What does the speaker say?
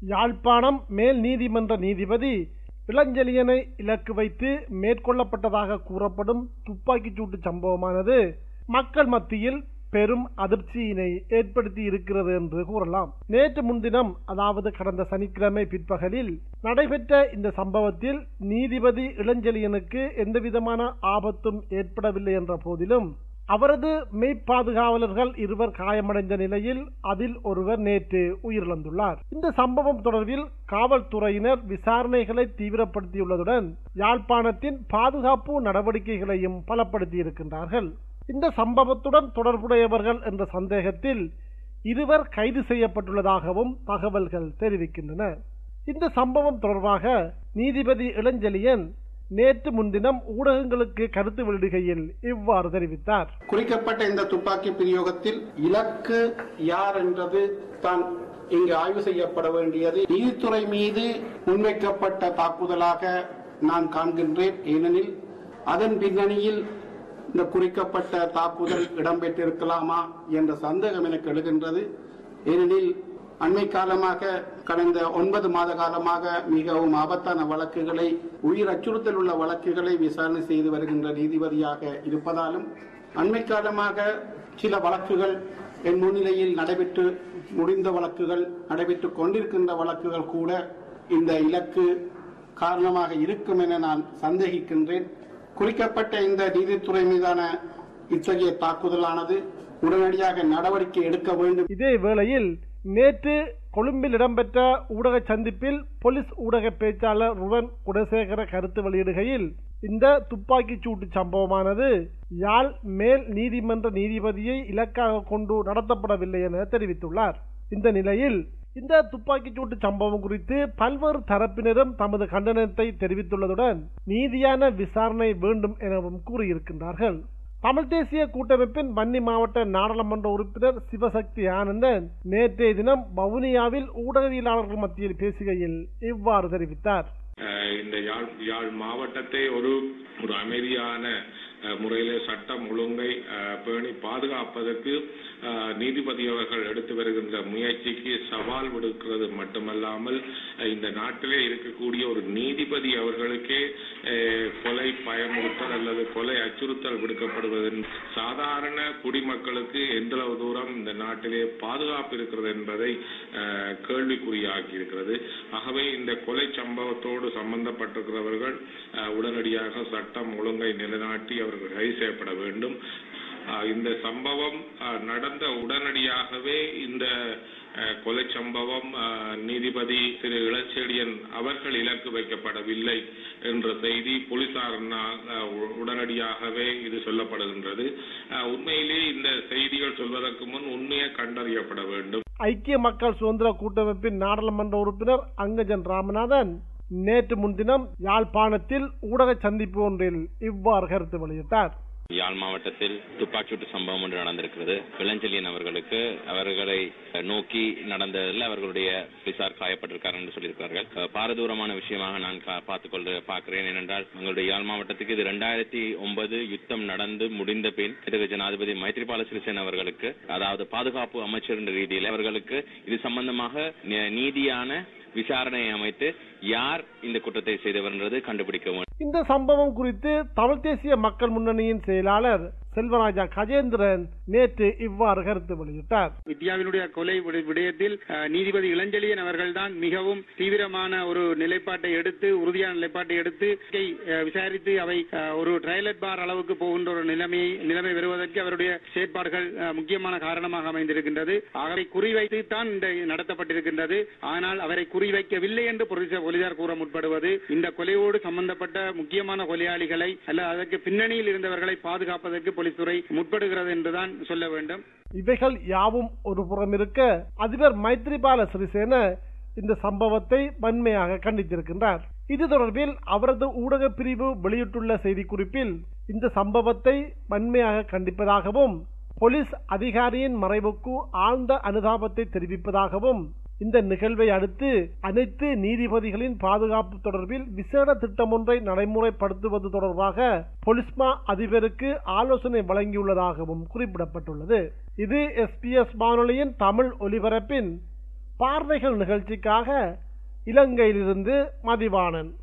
யாழ்ப்பாணம் மேல் நீதிமன்ற நீதிபதி இளஞ்செழியனை இலக்கு வைத்து மேற்கொள்ளப்பட்டதாக கூறப்படும் துப்பாக்கிச் சூட்டு சம்பவமானது மக்கள் மத்தியில் பெரும் அதிர்ச்சியினை ஏற்படுத்தி இருக்கிறது என்று கூறலாம் நேற்று முன்தினம் அதாவது கடந்த சனிக்கிழமை பிற்பகலில் நடைபெற்ற இந்த சம்பவத்தில் நீதிபதி இளஞ்செழியனுக்கு எந்தவிதமான ஆபத்தும் ஏற்படவில்லை என்ற போதிலும் அவரது மெய்ப்பாதுகாவலர்கள் இருவர் காயமடைந்த நிலையில் அதில் ஒருவர் நேற்று உயிரிழந்துள்ளார் இந்த சம்பவம் தொடர்பில் காவல்துறையினர் விசாரணைகளை தீவிரப்படுத்தியுள்ளதுடன் யாழ்ப்பாணத்தின் பாதுகாப்பு நடவடிக்கைகளையும் பலப்படுத்தி இருக்கின்றார்கள் இந்த சம்பவத்துடன் தொடர்புடையவர்கள் என்ற சந்தேகத்தில் இருவர் கைது செய்யப்பட்டுள்ளதாகவும் தகவல்கள் தெரிவிக்கின்றன இந்த சம்பவம் தொடர்பாக நீதிபதி இளஞ்செழியன் நேற்று முன்தினம் ஊடகங்களுக்கு கருத்து வெளியிடுகையில் இவ்வாறு தெரிவித்தார் குறிக்கப்பட்ட இந்த துப்பாக்கி பிரயோகத்தில் இலக்கு யார் என்றது தான் இங்கு ஆய்வு செய்யப்பட வேண்டியது நீதித்துறை மீது முன்வைக்கப்பட்ட தாக்குதலாக நான் காண்கின்றேன் ஏனெனில் அதன் பின்னணியில் இந்த குறிக்கப்பட்ட தாக்குதல் இடம்பெற்றிருக்கலாமா என்ற சந்தேகம் எனக்கு எழுகின்றது ஏனெனில் அண்மை காலமாக கடந்த ஒன்பது மாத காலமாக மிகவும் ஆபத்தான வழக்குகளை உயிர் அச்சுறுத்தல் உள்ள வழக்குகளை விசாரணை செய்து வருகின்ற நீதிபதியாக இருப்பதாலும் அண்மை காலமாக சில வழக்குகள் என் முன்னிலையில் நடைபெற்று முடிந்த வழக்குகள் நடைபெற்றுக் கொண்டிருக்கின்ற வழக்குகள் கூட இந்த இலக்கு காரணமாக இருக்கும் என நான் சந்தேகிக்கின்றேன் குறிக்கப்பட்ட இந்த நீதித்துறை மீதான இத்தகைய தாக்குதலானது உடனடியாக நடவடிக்கை எடுக்க வேண்டும் இதே வேளையில் நேற்று கொழும்பில் இடம்பெற்ற ஊடக சந்திப்பில் போலீஸ் ஊடக பேச்சாளர் ருவன் குடசேகர கருத்து வெளியிடுகையில் இந்த துப்பாக்கிச் சூட்டு சம்பவமானது யாழ் மேல் நீதிமன்ற நீதிபதியை இலக்காக கொண்டு நடத்தப்படவில்லை என தெரிவித்துள்ளார் இந்த நிலையில் இந்த துப்பாக்கிச் சூட்டு சம்பவம் குறித்து பல்வேறு தரப்பினரும் தமது கண்டனத்தை தெரிவித்துள்ளதுடன் நீதியான விசாரணை வேண்டும் எனவும் கூறியிருக்கின்றார்கள் தமிழ் தேசிய கூட்டமைப்பின் வன்னி மாவட்ட நாடாளுமன்ற உறுப்பினர் சிவசக்தி ஆனந்தன் நேற்றைய தினம் வவுனியாவில் ஊடகவியலாளர்கள் மத்தியில் பேசுகையில் இவ்வாறு தெரிவித்தார் இந்த யாழ் யாழ் மாவட்டத்தை ஒரு ஒரு அமைதியான முறையிலே சட்டம் ஒழுங்கை பேணி பாதுகாப்பதற்கு நீதிபதி அவர்கள் எடுத்து வருகின்ற முயற்சிக்கு சவால் விடுக்கிறது மட்டுமல்லாமல் இந்த நாட்டிலே இருக்கக்கூடிய ஒரு நீதிபதி அவர்களுக்கே கொலை பயமுறுத்தல் அல்லது கொலை அச்சுறுத்தல் விடுக்கப்படுவது சாதாரண குடிமக்களுக்கு எந்தளவு தூரம் இந்த நாட்டிலே பாதுகாப்பு இருக்கிறது என்பதை கேள்விக்குறியாக்கி இருக்கிறது ஆகவே இந்த கொலை சம்பவத்தோடு சம்பந்தப்பட்டிருக்கிறவர்கள் உடனடியாக சட்டம் ஒழுங்கை நிலைநாட்டி அவர்கள் கைது செய்யப்பட வேண்டும் இந்த சம்பவம் நடந்த உடனடியாகவே இந்த கொலை சம்பவம் நீதிபதி திரு இளச்செடியன் அவர்கள் இலக்கு வைக்கப்படவில்லை என்ற செய்தி போலீசாரினால் உடனடியாகவே இது சொல்லப்படுகின்றது உண்மையிலே இந்த செய்திகள் சொல்வதற்கு முன் உண்மையை கண்டறியப்பட வேண்டும் ஐக்கிய மக்கள் சுதந்திர கூட்டமைப்பின் நாடாளுமன்ற உறுப்பினர் அங்கஜன் ராமநாதன் நேற்று முன்தினம் யாழ்ப்பாணத்தில் ஊடக சந்திப்பு ஒன்றில் இவ்வாறு கருத்து வெளியிட்டார் யாழ் மாவட்டத்தில் துப்பாக்கிச்சூட்டு சம்பவம் ஒன்று நடந்திருக்கிறது இளஞ்செழியன் அவர்களுக்கு அவர்களை நோக்கி நடந்ததில் அவர்களுடைய போலீசார் காயப்பட்டிருக்கார் என்று சொல்லியிருக்கிறார்கள் பாரதூரமான விஷயமாக நான் பார்த்துக் கொண்டு பார்க்கிறேன் ஏனென்றால் எங்களுடைய யாழ் மாவட்டத்துக்கு இது இரண்டாயிரத்தி ஒன்பது யுத்தம் நடந்து முடிந்த பின் இதற்கு ஜனாதிபதி மைத்ரிபால சிறிசேன அவர்களுக்கு அதாவது பாதுகாப்பு அமைச்சர் என்ற ரீதியில் அவர்களுக்கு இது சம்பந்தமாக நீதியான விசாரணையை அமைத்து யார் இந்த குற்றத்தை செய்தவர் என்றது கண்டுபிடிக்க வேண்டும் இந்த சம்பவம் குறித்து தமிழ் தேசிய மக்கள் முன்னணியின் செயலாளர் செல்வராஜா கஜேந்திரன் நேற்று இவ்வாறு கருத்து வெளியிட்டார் வித்யாவினுடைய கொலை விடயத்தில் நீதிபதி இளஞ்செழியன் அவர்கள்தான் மிகவும் தீவிரமான ஒரு நிலைப்பாட்டை எடுத்து உறுதியான நிலைப்பாட்டை எடுத்து விசாரித்து அவை ஒரு ட்ரைலட் பார் அளவுக்கு போகின்ற ஒரு நிலைமை நிலைமை வருவதற்கு அவருடைய செயற்பாடுகள் முக்கியமான காரணமாக அமைந்திருக்கின்றது அவரை குறிவைத்து தான் இந்த நடத்தப்பட்டிருக்கின்றது ஆனால் அவரை குறிவைக்கவில்லை என்று போலீசார் கூற முற்படுவது இந்த கொலையோடு சம்பந்தப்பட்ட முக்கியமான கொலையாளிகளை அல்ல அதற்கு பின்னணியில் இருந்தவர்களை பாதுகாப்பதற்கு போலீஸ்துறை முற்படுகிறது என்றுதான் சொல்ல வேண்டும் இவைகள் யாவும் ஒரு புறம் இருக்க அதிபர் மைத்ரிபால சிறிசேன இந்த சம்பவத்தை வன்மையாக கண்டித்திருக்கின்றார் இது தொடர்பில் அவரது ஊடக பிரிவு வெளியிட்டுள்ள செய்திக்குறிப்பில் இந்த சம்பவத்தை வன்மையாக கண்டிப்பதாகவும் போலீஸ் அதிகாரியின் மறைவுக்கு ஆழ்ந்த அனுதாபத்தை தெரிவிப்பதாகவும் இந்த நிகழ்வை அடுத்து அனைத்து நீதிபதிகளின் பாதுகாப்பு தொடர்பில் விசேட திட்டம் ஒன்றை நடைமுறைப்படுத்துவது தொடர்பாக பொலிஸ்மா அதிபருக்கு ஆலோசனை வழங்கியுள்ளதாகவும் குறிப்பிடப்பட்டுள்ளது இது எஸ்பிஎஸ் வானொலியின் தமிழ் ஒலிபரப்பின் பார்வைகள் நிகழ்ச்சிக்காக இலங்கையிலிருந்து மதிவாணன்